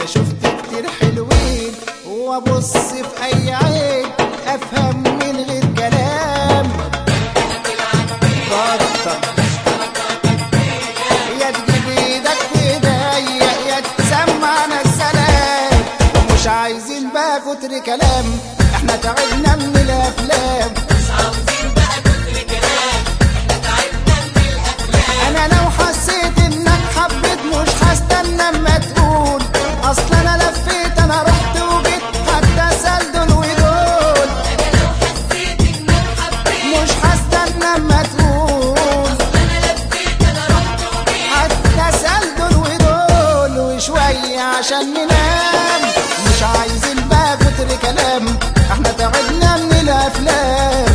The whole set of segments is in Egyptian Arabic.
انا شفت كتير حلوين وابص في اي عين افهم من غير كلام بطل يا تجيب ايدك في ايديا يا تسمعنا السلام ومش عايزين بقى كتر كلام احنا تعبنا من الافلام انا لو حسيت انك حبيت مش هستنى اما تقول اصل انا لفيت انا رحت وجيت حتى سال دول ودول مش هستنى اما تقول حتى سال دول ودول وشوية عشان ننام مش عايزين بقى كتر كلام احنا تعبنا من الافلام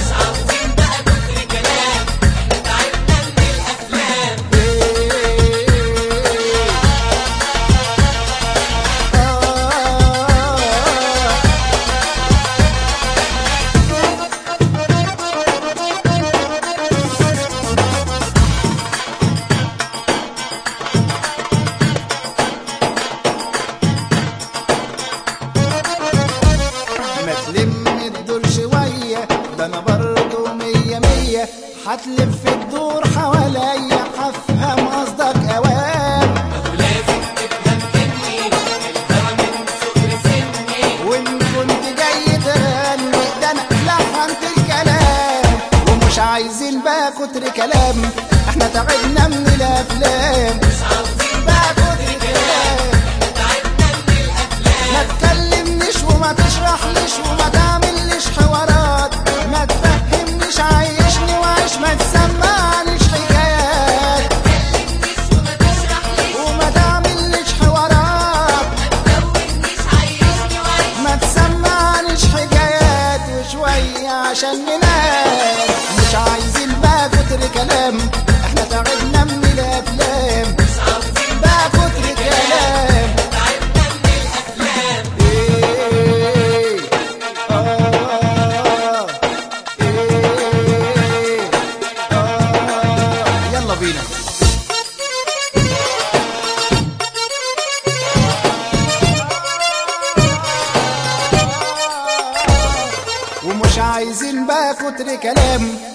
ما تلم الدور شوية ده أنا برضه مية مية هتلف الدور حواليا هفهم قصدك أوام وإن كنت جاي تغني ده أنا لحنت الكلام ومش عايزين بقى كتر كلام احنا تعبنا من الأفلام بقى كتر كلام ما تكلمنيش وما تشرحليش وما تعمليش حوارات ما تفهمنيش عايشني وعيش ما تسمعنيش حكايات وما تعمليش حوارات ما تسمعنيش حكايات وشوية عشان ننام مش عايزين بقى كتر كلام احنا تعبنا من الافلام بقى كتر كلام إيه آه إيه آه يلا بينا ومش عايزين بقى كتر كلام